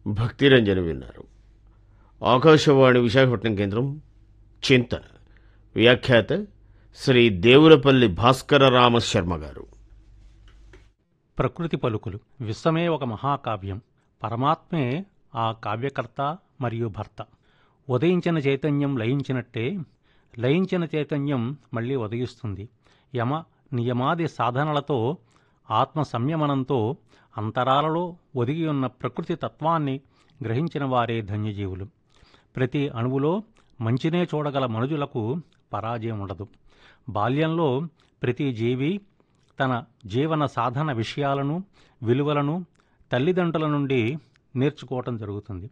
భక్తిరంజన విన్నారు ఆకాశవాణి విశాఖపట్నం కేంద్రం చింతన వ్యాఖ్యాత శ్రీ దేవులపల్లి భాస్కర రామశర్మ గారు ప్రకృతి పలుకులు విశ్వమే ఒక మహాకావ్యం పరమాత్మే ఆ కావ్యకర్త మరియు భర్త ఉదయించిన చైతన్యం లయించినట్టే లయించిన చైతన్యం మళ్ళీ ఉదయిస్తుంది యమ నియమాది సాధనలతో ఆత్మ సంయమనంతో అంతరాలలో ఒదిగి ఉన్న ప్రకృతి తత్వాన్ని గ్రహించిన వారే ధన్యజీవులు ప్రతి అణువులో మంచినే చూడగల మనుజులకు పరాజయం ఉండదు బాల్యంలో ప్రతి జీవి తన జీవన సాధన విషయాలను విలువలను తల్లిదండ్రుల నుండి నేర్చుకోవటం జరుగుతుంది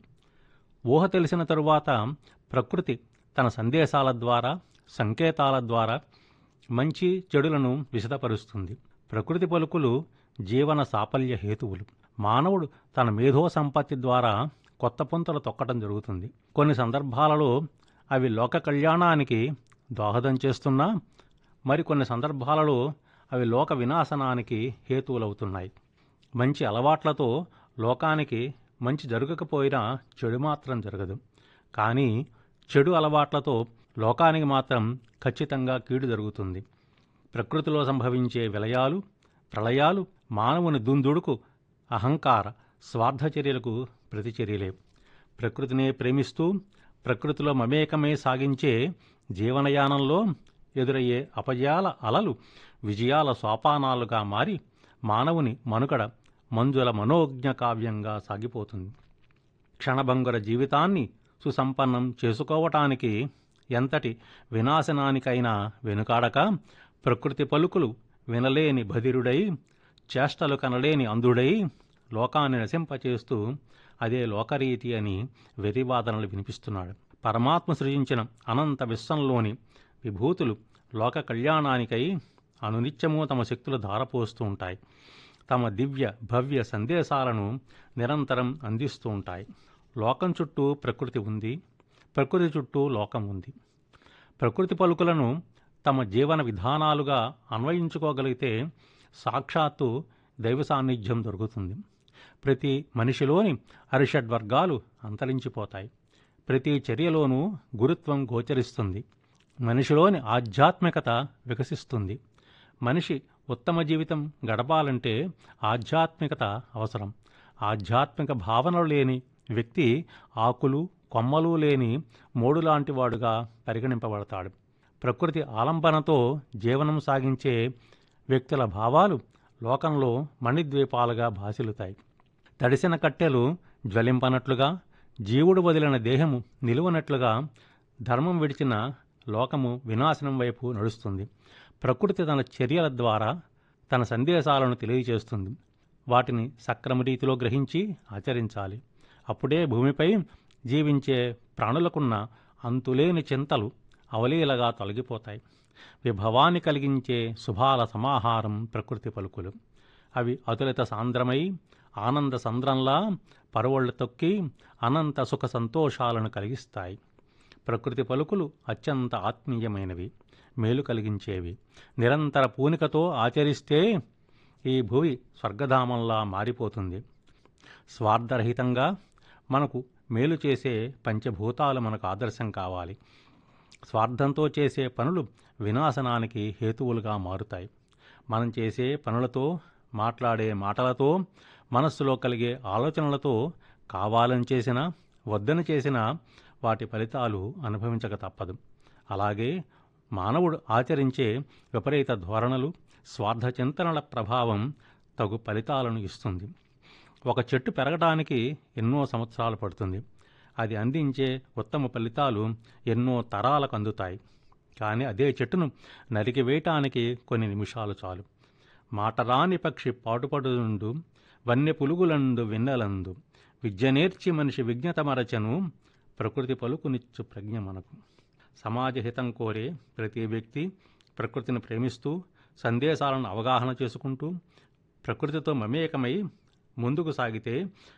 ఊహ తెలిసిన తరువాత ప్రకృతి తన సందేశాల ద్వారా సంకేతాల ద్వారా మంచి చెడులను విశదపరుస్తుంది ప్రకృతి పలుకులు జీవన సాఫల్య హేతువులు మానవుడు తన మేధో సంపత్తి ద్వారా కొత్త పుంతలు తొక్కటం జరుగుతుంది కొన్ని సందర్భాలలో అవి లోక కళ్యాణానికి దోహదం చేస్తున్నా మరికొన్ని సందర్భాలలో అవి లోక వినాశనానికి హేతువులవుతున్నాయి మంచి అలవాట్లతో లోకానికి మంచి జరగకపోయినా చెడు మాత్రం జరగదు కానీ చెడు అలవాట్లతో లోకానికి మాత్రం ఖచ్చితంగా కీడు జరుగుతుంది ప్రకృతిలో సంభవించే విలయాలు ప్రళయాలు మానవుని దుందుడుకు అహంకార స్వార్థ చర్యలకు ప్రతిచర్యలే ప్రకృతినే ప్రేమిస్తూ ప్రకృతిలో మమేకమే సాగించే జీవనయానంలో ఎదురయ్యే అపజయాల అలలు విజయాల సోపానాలుగా మారి మానవుని మనుగడ మంజుల మనోజ్ఞ కావ్యంగా సాగిపోతుంది క్షణభంగుర జీవితాన్ని సుసంపన్నం చేసుకోవటానికి ఎంతటి వినాశనానికైనా వెనుకాడక ప్రకృతి పలుకులు వినలేని బధిరుడై చేష్టలు కనలేని అంధుడై లోకాన్ని నశింపచేస్తూ అదే లోకరీతి అని వెరివాదనలు వినిపిస్తున్నాడు పరమాత్మ సృజించిన అనంత విశ్వంలోని విభూతులు లోక కళ్యాణానికై అనునిత్యము తమ శక్తులు ధారపోస్తూ ఉంటాయి తమ దివ్య భవ్య సందేశాలను నిరంతరం అందిస్తూ ఉంటాయి లోకం చుట్టూ ప్రకృతి ఉంది ప్రకృతి చుట్టూ లోకం ఉంది ప్రకృతి పలుకులను తమ జీవన విధానాలుగా అన్వయించుకోగలిగితే సాక్షాత్తు దైవ సాన్నిధ్యం దొరుకుతుంది ప్రతి మనిషిలోని అరిషడ్ వర్గాలు అంతరించిపోతాయి ప్రతి చర్యలోనూ గురుత్వం గోచరిస్తుంది మనిషిలోని ఆధ్యాత్మికత వికసిస్తుంది మనిషి ఉత్తమ జీవితం గడపాలంటే ఆధ్యాత్మికత అవసరం ఆధ్యాత్మిక భావనలు లేని వ్యక్తి ఆకులు కొమ్మలు లేని మోడు లాంటివాడుగా పరిగణింపబడతాడు ప్రకృతి ఆలంబనతో జీవనం సాగించే వ్యక్తుల భావాలు లోకంలో మణిద్వీపాలుగా భాసిల్లుతాయి తడిసిన కట్టెలు జ్వలింపనట్లుగా జీవుడు వదిలిన దేహము నిలువనట్లుగా ధర్మం విడిచిన లోకము వినాశనం వైపు నడుస్తుంది ప్రకృతి తన చర్యల ద్వారా తన సందేశాలను తెలియజేస్తుంది వాటిని సక్రమ రీతిలో గ్రహించి ఆచరించాలి అప్పుడే భూమిపై జీవించే ప్రాణులకున్న అంతులేని చింతలు అవలీలగా తొలగిపోతాయి విభవాన్ని కలిగించే శుభాల సమాహారం ప్రకృతి పలుకులు అవి అతులిత సాంద్రమై ఆనంద సంద్రంలా పరవళ్ళు తొక్కి అనంత సుఖ సంతోషాలను కలిగిస్తాయి ప్రకృతి పలుకులు అత్యంత ఆత్మీయమైనవి మేలు కలిగించేవి నిరంతర పూనికతో ఆచరిస్తే ఈ భూమి స్వర్గధామంలా మారిపోతుంది స్వార్థరహితంగా మనకు మేలు చేసే పంచభూతాలు మనకు ఆదర్శం కావాలి స్వార్థంతో చేసే పనులు వినాశనానికి హేతువులుగా మారుతాయి మనం చేసే పనులతో మాట్లాడే మాటలతో మనస్సులో కలిగే ఆలోచనలతో కావాలని చేసినా వద్దని చేసినా వాటి ఫలితాలు అనుభవించక తప్పదు అలాగే మానవుడు ఆచరించే విపరీత ధోరణులు స్వార్థ చింతనల ప్రభావం తగు ఫలితాలను ఇస్తుంది ఒక చెట్టు పెరగడానికి ఎన్నో సంవత్సరాలు పడుతుంది అది అందించే ఉత్తమ ఫలితాలు ఎన్నో తరాలకు అందుతాయి కానీ అదే చెట్టును నరికివేయటానికి కొన్ని నిమిషాలు చాలు మాటరాని పక్షి పాటుపడుండు వన్య పులుగులందు వెన్నెలందు విద్య నేర్చి మనిషి విజ్ఞత మరచను ప్రకృతి పలుకునిచ్చు ప్రజ్ఞ మనకు సమాజ హితం కోరే ప్రతి వ్యక్తి ప్రకృతిని ప్రేమిస్తూ సందేశాలను అవగాహన చేసుకుంటూ ప్రకృతితో మమేకమై ముందుకు సాగితే